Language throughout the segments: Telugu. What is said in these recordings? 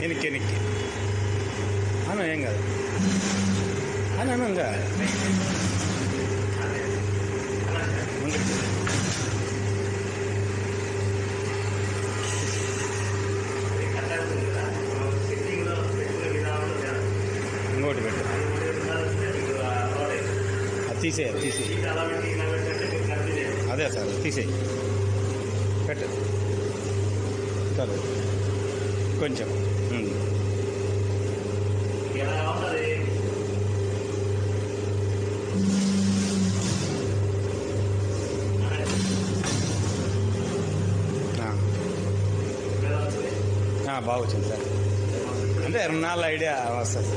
ఎనిక్కి ఎనిక్కి అను ఏం కాదు అని అను ఇంకా ముందుకు. ఇంకోటి పెట్టు అది తీసేయి అది తీసేయి అదే సార్ తీసేయి పెట్టు చాలు కొంచెం ఉమ్. ఆ. ఆ, బాగా వచ్చింది సార్ అంటే నాలుగు ఐడియా వస్తుంది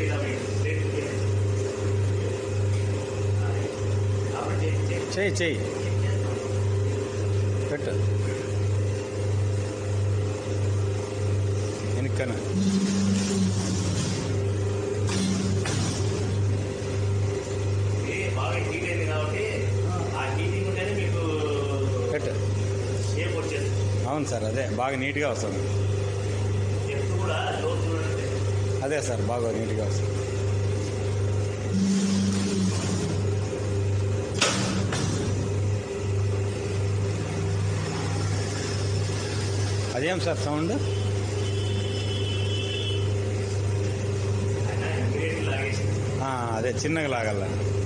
చెయ్యి చెయ్యి పెట్టు వెనక్కన బాగా హీట్ అయింది కాబట్టి ఆ హీటింగ్ ఉంటేనే మీకు పెట్టు షేప్ వచ్చేస్తుంది అవును సార్ అదే బాగా నీట్గా వస్తుంది డెప్త్ కూడా లో చూడండి అదే సార్ బాగా నీట్గా వస్తుంది అదేం సార్ సౌండ్ ఆయన ఇమీడియట్లీ లాగేసి ఆ, అదే చిన్నగా లాగల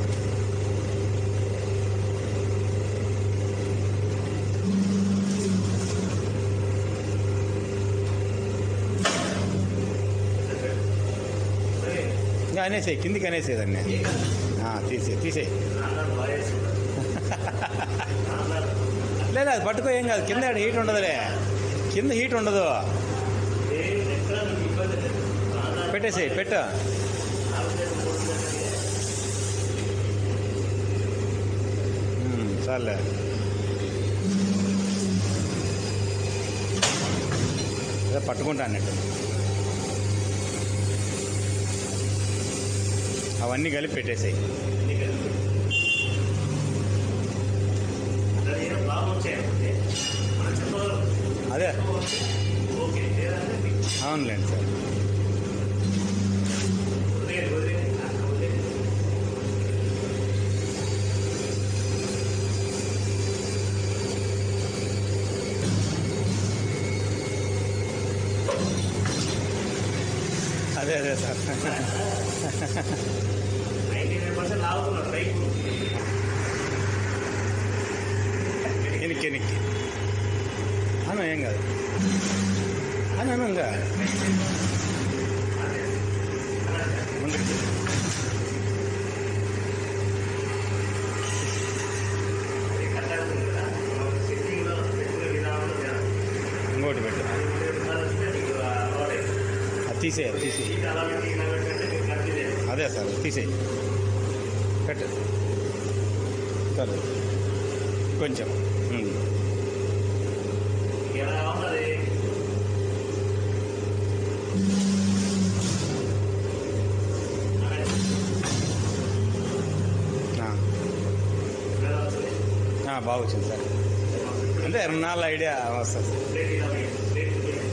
సరే ఇంకా అనేసేయి కిందికి అనేసేయి దాన్ని ఆ, తీసేయి తీసేయి నాన్నగారు బాగా చేస్తున్నారు నాన్నగారు లేదా అది పట్టుకో ఏం కాదు కింద హీట్ ఉండదులే కింద హీట్ ఉండదు ఏ ఎక్కడ మీకు ఇబ్బంది లేదు నాన్నగారు పెట్టేసేయి పెట్టు ఆవిడ పోతుందంటే ఉమ్, చాలే అదే పట్టుకుంటా అన్నట్టు అవన్నీ కలిపి పెట్టేసాయి అన్ని కలిపి అక్కడ ఏదో ప్రాబ్లం వచ్చాయంటే మనం చెప్పగలం అదే ఓకే లేదంటే మీకు అవునులేండి సార్ వదిలేయండి వదిలేయండి నాకు వదిలేయండి అదే అదే సార్ నైంటీ నైన్ పర్సెంట్ లాగుతున్నారు రైట్ ఎనిక్కి ఎనిక్కి అను ఏం కాదు అని అను ఇంకా ముందుకు. అది కరెక్ట్ అవుతుంది కదా సెట్టింగ్లో పెట్టుకునే విధానంలో తేడా. ఇంకోటి పెట్టు అది ఉండే విధానం వస్తే మీకు అలవాటు అవుతుంది. అది తీసేయి అది తీసేయి సీట్ అలా పెట్టి ఇలా పెట్టంటే మీకు కరెక్ట్ లేదు అదే సార్ తీసేయి పెట్టు చాలు కొంచెం ఉమ్. ఎలా కావాలి ఆ. ఆ, బాగా వచ్చింది సార్ అంటే నాలుగు ఐడియా వస్తుంది ప్లేట్ ఇలా వేయండి. ప్లేట్ వేయండి.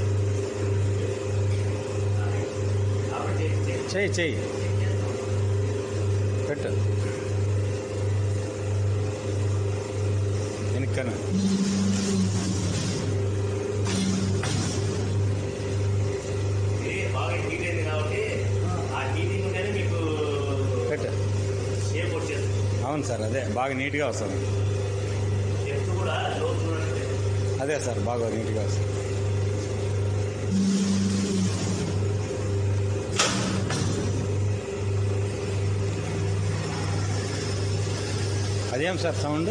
కాబట్టి చేసి- చేసి- చెయ్యి చెయ్యి పెట్టు వెనక్కన ఇది బాగా హీట్ అయింది కాబట్టి ఆ హీటింగ్ ఉంటేనే మీకు పెట్టు షేప్ వచ్చేస్తుంది అవును సార్ అదే బాగా నీట్గా వస్తుంది డెప్త్ కూడా లో చూడండి అదే సార్ బాగా నీట్గా వస్తుంది అదేం సార్ సౌండ్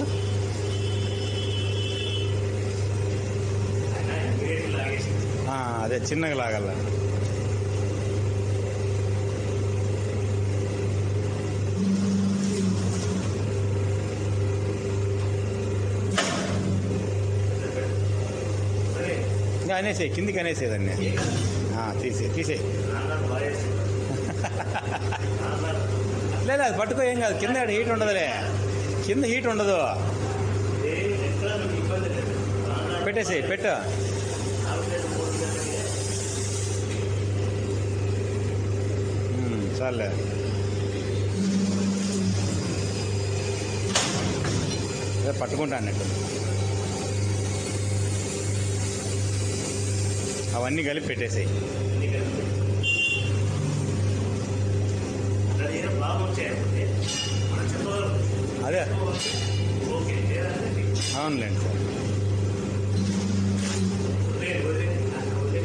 ఆయన ఇమీడియట్లీ లాగేసి ఆ, అదే చిన్నగా లాగల సరే ఇంకా అనేసేయి కిందికి అనేసేయి దాన్ని ఆ, తీసేయి తీసేయి నాన్నగారు బాగా చేస్తున్నారు నాన్నగారు లేదా అది పట్టుకో ఏం కాదు కింద హీట్ ఉండదులే కింద హీట్ ఉండదు ఏ ఎక్కడ మీకు ఇబ్బంది లేదు నాన్నగారు పెట్టేసేయి పెట్టు ఆవిడ పోతుందంటే చాలే అదే పట్టుకుంటా అన్నట్టు అవన్నీ కలిపి పెట్టేసాయి అన్ని కలిపి. అది ఏదో బాగా వచ్చాయంటే మనం చెప్పగలం అదే ఓకే లేదంటే అవునులేండి సార్ వదిలే వదిలే వదిలే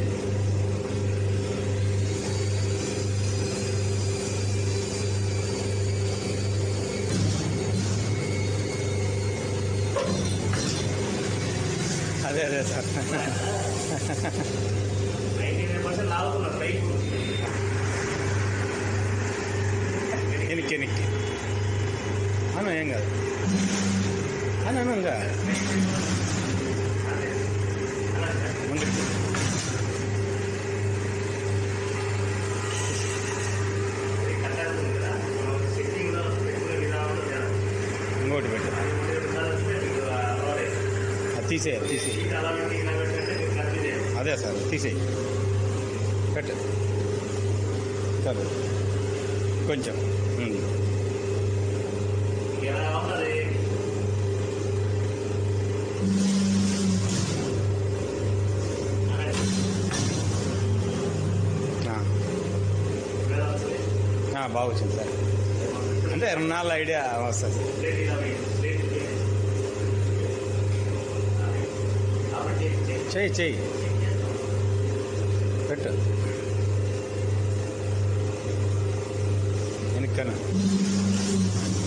అదే అదే సార్ నైన్టీ నైన్ పర్సెంట్ లాగుతున్నారు పైకి ఎనిక్కి ఎనిక్కి అను ఏం కాదు అని అను ఇంకా ముందుకు అది కట్టాల్సింది కదా మనం సెట్టింగ్లో పెట్టుకునే విధానంలో చేయాలి ఇంకోటి పెట్టు అది ఉండే విధానం వస్తే మీకు అలవాటు అది తీసేయి అది తీసేయి సీట్ అలా పెట్టి ఇలా పెట్టంటే మీరు కంటిన్యూ చేయాలి అదే సార్ తీసేయి పెట్టు చాలు కొంచెం ఉమ్. మీకు ఎలా కావాలి ఆ. ఆ, బాగా వచ్చింది సార్ అంటే నాలుగు ఐడియా వస్తుంది సార్ ప్లేట్ ఇలా వేయండి. ప్లేట్ వేయండి. కాబట్టి చెయ్యి చెయ్యి పెట్టు వెనక్కన